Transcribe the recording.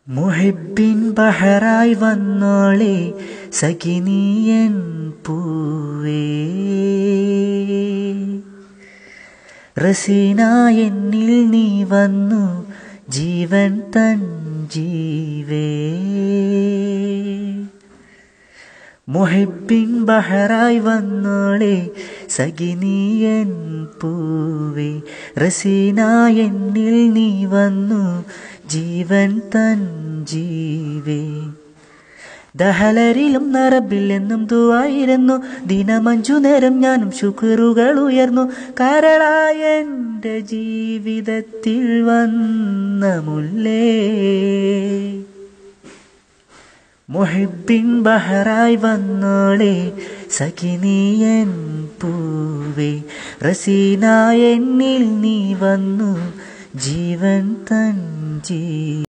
മുഹിബിൻ ബഹറായി വന്നോളെ സഖിനിയൻ പൂവേ റസീന എന്നിൽ നീ വന്നു ജീവൻ തൻ ജീവേ മുഹിബിൻ ബഹറായി വന്നോളെ സഖിനിയൻ പൂവേ റസീന എന്നിൽ നീ വന്നു ജീവൻ തൻ ജീവേ ദഹലരിലും നറബിൽ എന്നും ദുവായിരുന്നു ദിനമഞ്ചു നേരം ഞാനും ശുക്രുകൾ ഉയർന്നു കരളായ എൻ്റെ ജീവിതത്തിൽ വന്ന മുല്ലേ മുഹിബിൻ ബഹറായി വന്നോളെ സഖിനിയൻ പൂവേ റസീന എന്നിൽ നീ വന്നു ജീവൻ തൻ ജീ